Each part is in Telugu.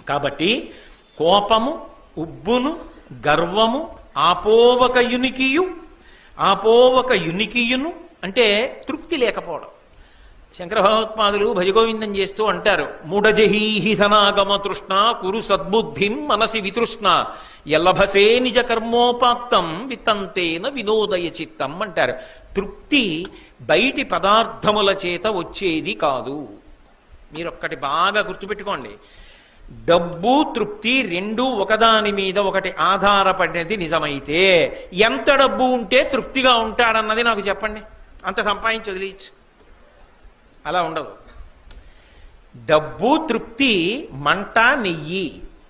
కాబట్టి కోపము ఉబ్బును గర్వము ఆపోవక యునికియు ఆపోవక యునికియును అంటే తృప్తి లేకపోవడం శంకర భగవత్పాదులు భజగోవిందం చేస్తూ అంటారు మూఢజహీహి ధనాగమ తృష్ణ కురు సద్బుద్ధిం మనసి వితృష్ణ ఎల్లభసే నిజ కర్మోపాత్తం వితంతేన వినోదయ చిత్తం అంటారు తృప్తి బయటి పదార్థముల చేత వచ్చేది కాదు మీరొక్కటి బాగా గుర్తుపెట్టుకోండి డబ్బు తృప్తి రెండు ఒకదాని మీద ఒకటి ఆధారపడినది నిజమైతే ఎంత డబ్బు ఉంటే తృప్తిగా ఉంటాడన్నది నాకు చెప్పండి అంత సంపాదించి వదిలేయచ్చు అలా ఉండదు డబ్బు తృప్తి మంట నెయ్యి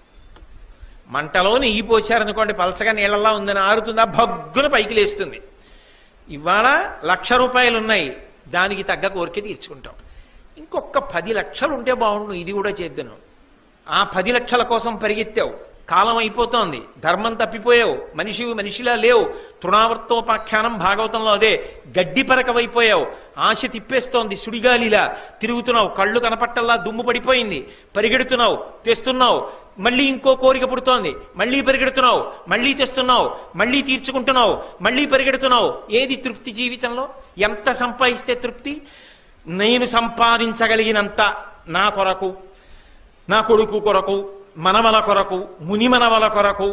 మంటలో నెయ్యి పోశారనుకోండి పలచగా నీళ్ళలా ఉందని ఆరుతుందా భగ్గున పైకి లేస్తుంది ఇవాళ లక్ష రూపాయలు ఉన్నాయి దానికి తగ్గ కోరిక తీర్చుకుంటాం ఇంకొక పది లక్షలు ఉంటే బాగుండు ఇది కూడా చేద్దాను ఆ పది లక్షల కోసం పరిగెత్తావు కాలం అయిపోతోంది ధర్మం తప్పిపోయావు మనిషి మనిషిలా లేవు తృణావర్తోపాఖ్యానం భాగవతంలో అదే గడ్డి పరకవైపోయావు ఆశ తిప్పేస్తోంది సుడిగాలిలా తిరుగుతున్నావు కళ్ళు కనపట్టల్లా దుమ్ము పడిపోయింది పరిగెడుతున్నావు తెస్తున్నావు మళ్ళీ ఇంకో కోరిక పుడుతోంది మళ్ళీ పరిగెడుతున్నావు మళ్ళీ తెస్తున్నావు మళ్ళీ తీర్చుకుంటున్నావు మళ్ళీ పరిగెడుతున్నావు ఏది తృప్తి జీవితంలో ఎంత సంపాదిస్తే తృప్తి నేను సంపాదించగలిగినంత నా కొరకు నా కొడుకు కొరకు మనవల కొరకు మునిమనవల కొరకు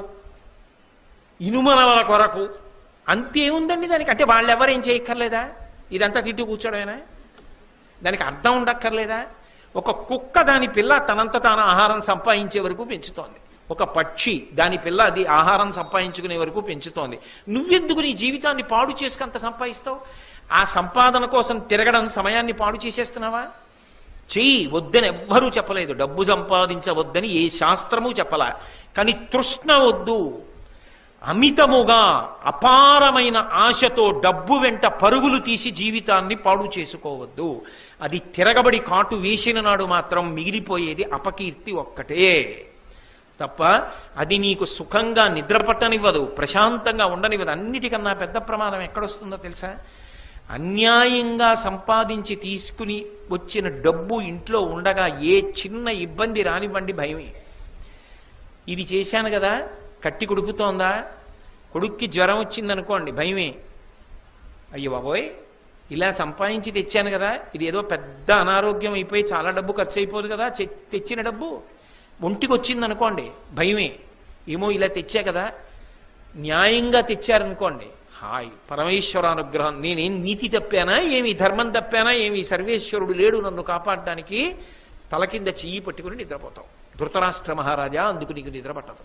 ఇనుమనవల కొరకు అంతేముందండి దానికి అంటే వాళ్ళెవరేం చేయక్కర్లేదా ఇదంతా తిట్టి కూర్చోడమేనా దానికి అర్థం ఉండక్కర్లేదా ఒక కుక్క దాని పిల్ల తనంత తాను ఆహారం సంపాదించే వరకు పెంచుతోంది ఒక పక్షి దాని పిల్ల అది ఆహారం సంపాదించుకునే వరకు పెంచుతోంది నువ్వెందుకు నీ జీవితాన్ని పాడు చేసుకు అంత సంపాదిస్తావు ఆ సంపాదన కోసం తిరగడం సమయాన్ని పాడు చేసేస్తున్నావా చెయ్యి వద్దని ఎవ్వరూ చెప్పలేదు డబ్బు సంపాదించవద్దని ఏ శాస్త్రము చెప్పలా కానీ తృష్ణ వద్దు అమితముగా అపారమైన ఆశతో డబ్బు వెంట పరుగులు తీసి జీవితాన్ని పాడు చేసుకోవద్దు అది తిరగబడి కాటు వేసిన నాడు మాత్రం మిగిలిపోయేది అపకీర్తి ఒక్కటే తప్ప అది నీకు సుఖంగా నిద్రపట్టనివ్వదు ప్రశాంతంగా ఉండనివ్వదు అన్నిటికన్నా పెద్ద ప్రమాదం ఎక్కడొస్తుందో తెలుసా అన్యాయంగా సంపాదించి తీసుకుని వచ్చిన డబ్బు ఇంట్లో ఉండగా ఏ చిన్న ఇబ్బంది రానివ్వండి భయమే ఇది చేశాను కదా కట్టి కుడుపుతోందా కొడుక్కి జ్వరం వచ్చిందనుకోండి భయమే అయ్యో బాబోయ్ ఇలా సంపాదించి తెచ్చాను కదా ఇది ఏదో పెద్ద అనారోగ్యం అయిపోయి చాలా డబ్బు ఖర్చు అయిపోదు కదా చె- తెచ్చిన డబ్బు ఒంటికి వచ్చిందనుకోండి భయమే ఏమో ఇలా తెచ్చా కదా న్యాయంగా తెచ్చారనుకోండి హాయ్ పరమేశ్వర అనుగ్రహం నేనేం నీతి తప్పానా ఏమి ధర్మం తప్పానా ఏమి సర్వేశ్వరుడు లేడు నన్ను కాపాడడానికి తల కింద చెయ్యి పట్టుకుని నిద్రపోతావు ధృతరాష్ట్ర మహారాజా అందుకు నీకు నిద్ర పట్టదు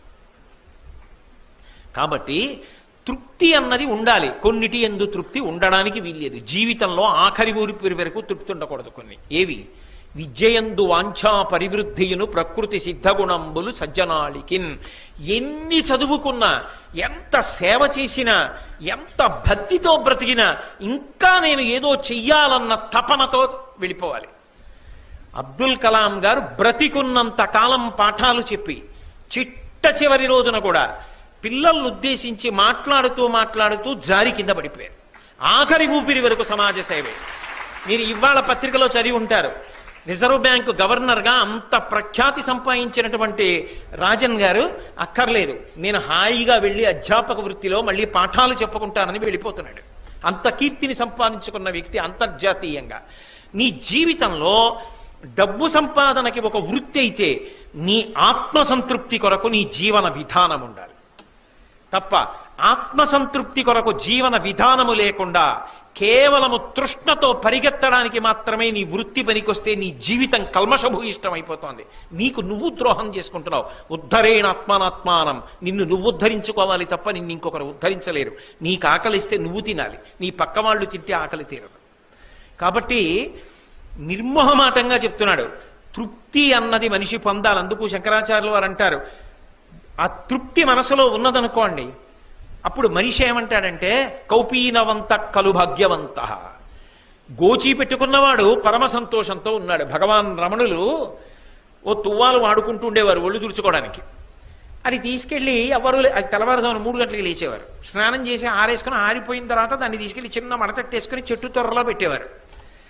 కాబట్టి తృప్తి అన్నది ఉండాలి కొన్నిటి ఎందు తృప్తి ఉండడానికి వీల్లేదు జీవితంలో ఆఖరి ఊరి వరకు తృప్తి ఉండకూడదు కొన్ని ఏవి విద్యయందు వాంఛా పరివృద్ధియును ప్రకృతి సిద్ధగుణంబులు సజ్జనాళికిన్ ఎన్ని చదువుకున్నా ఎంత సేవ చేసినా ఎంత భక్తితో బ్రతికినా ఇంకా నేను ఏదో చెయ్యాలన్న తపనతో వెళ్ళిపోవాలి అబ్దుల్ కలాం గారు బ్రతికున్నంత కాలం పాఠాలు చెప్పి చిట్ట చివరి రోజున కూడా పిల్లల్ని ఉద్దేశించి మాట్లాడుతూ మాట్లాడుతూ జారి కింద పడిపోయారు ఆఖరి ఊపిరి వరకు సమాజ సేవే మీరు ఇవాళ పత్రికలో చదివి ఉంటారు రిజర్వ్ బ్యాంకు గవర్నర్గా అంత ప్రఖ్యాతి సంపాదించినటువంటి రాజన్ గారు అక్కర్లేదు నేను హాయిగా వెళ్ళి అధ్యాపక వృత్తిలో మళ్ళీ పాఠాలు చెప్పుకుంటానని వెళ్ళిపోతున్నాడు అంత కీర్తిని సంపాదించుకున్న వ్యక్తి అంతర్జాతీయంగా నీ జీవితంలో డబ్బు సంపాదనకి ఒక వృత్తి అయితే నీ ఆత్మసంతృప్తి కొరకు నీ జీవన విధానం ఉండాలి తప్ప ఆత్మసంతృప్తి కొరకు జీవన విధానము లేకుండా కేవలము తృష్ణతో పరిగెత్తడానికి మాత్రమే నీ వృత్తి పనికొస్తే నీ జీవితం కల్మషభూయిష్టం అయిపోతోంది నీకు నువ్వు ద్రోహం చేసుకుంటున్నావు ఉద్ధరేణ ఆత్మానాత్మానం నిన్ను నువ్వు ఉద్ధరించుకోవాలి తప్ప నిన్ను ఇంకొకరు ఉద్ధరించలేరు నీకు ఆకలిస్తే నువ్వు తినాలి నీ పక్క వాళ్ళు తింటే ఆకలి తీరదు కాబట్టి నిర్మోహమాటంగా చెప్తున్నాడు తృప్తి అన్నది మనిషి పొందాలి అందుకు శంకరాచార్యులు వారు అంటారు ఆ తృప్తి మనసులో ఉన్నదనుకోండి అప్పుడు మనిషి ఏమంటాడంటే కౌపీనవంత కలు భాగ్యవంత గోచి పెట్టుకున్నవాడు పరమ సంతోషంతో ఉన్నాడు భగవాన్ రమణులు ఓ తువ్వాలు వాడుకుంటూ ఉండేవారు ఒళ్ళు తుడుచుకోవడానికి అది తీసుకెళ్లి ఎవరు లే- అది తెల్లవారుజామున మూడు గంటలకు లేచేవారు స్నానం చేసి ఆరేసుకుని ఆరిపోయిన తర్వాత దాన్ని తీసుకెళ్లి చిన్న మడతట్టేసుకుని చెట్టు తొర్రలో పెట్టేవారు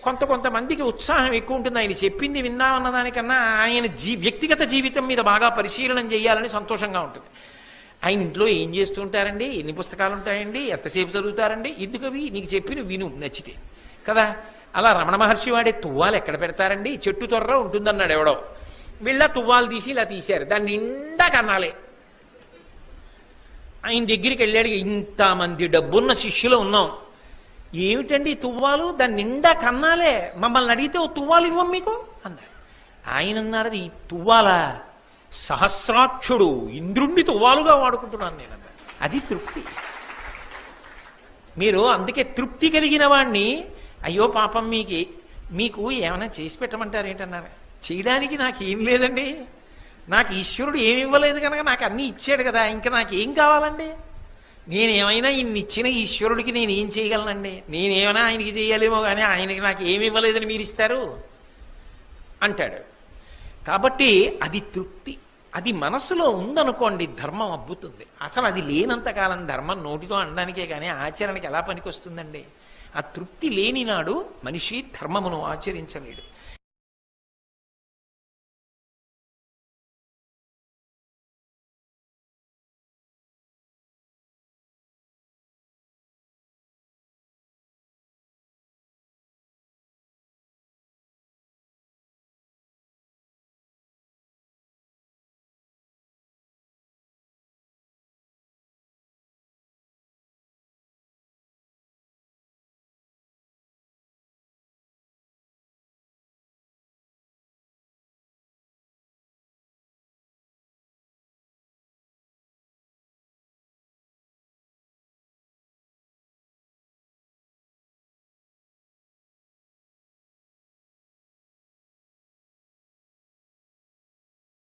కొంత కొంతమందికి ఉత్సాహం ఎక్కువ ఉంటుంది ఆయన చెప్పింది విందామన్న దానికన్నా ఆయన జీ వ్యక్తిగత జీవితం మీద బాగా పరిశీలనం చేయాలని సంతోషంగా ఉంటుంది ఆయన ఇంట్లో ఏం చేస్తుంటారండి ఎన్ని పుస్తకాలు ఉంటాయండి ఎంతసేపు చదువుతారండి ఎందుకు అవి నీకు చెప్పిన విను నచ్చితే కదా అలా రమణ మహర్షి వాడే తువ్వాలు ఎక్కడ పెడతారండి చెట్టు తొర్ర ఉంటుందన్నాడు ఎవడో వీళ్ళ తువ్వాలు తీసి ఇలా తీశారు దాన్ని నిండా కన్నాలే ఆయన దగ్గరికి వెళ్ళాడు ఇంతమంది డబ్బున్న శిష్యులు ఉన్నాం ఏమిటండి ఈ తువ్వాలు దాని నిండా కన్నాలే మమ్మల్ని అడిగితే ఓ తువ్వాలు ఇవ్వం మీకు అన్నారు ఆయన అన్నారు ఈ తువ్వాల సహస్రాక్షుడు ఇంద్రుణ్ణి తువ్వాలుగా వాడుకుంటున్నాను నేను అన్నారు అది తృప్తి మీరు అందుకే తృప్తి కలిగిన వాణ్ణి అయ్యో పాపం మీకు మీకు ఏమైనా చేసి పెట్టమంటారు ఏంటన్నారు చేయడానికి నాకు ఏం లేదండి నాకు ఈశ్వరుడు ఏమి ఇవ్వలేదు కనుక నాకు అన్నీ ఇచ్చాడు కదా ఇంకా నాకు ఏం కావాలండి నేనేమైనా ఇన్ని ఇచ్చిన ఈశ్వరుడికి నేను ఏం చేయగలనండి నేనేమైనా ఆయనకి చేయాలేమో కానీ ఆయనకి నాకు ఏమి ఇవ్వలేదని మీరు ఇస్తారు అంటాడు కాబట్టి అది తృప్తి అది మనసులో ఉందనుకోండి ధర్మం అబ్బుతుంది అసలు అది లేనంతకాలం ధర్మం నోటితో అనడానికే కానీ ఆచరణకి ఎలా పనికొస్తుందండి ఆ తృప్తి లేని నాడు మనిషి ధర్మమును ఆచరించలేడు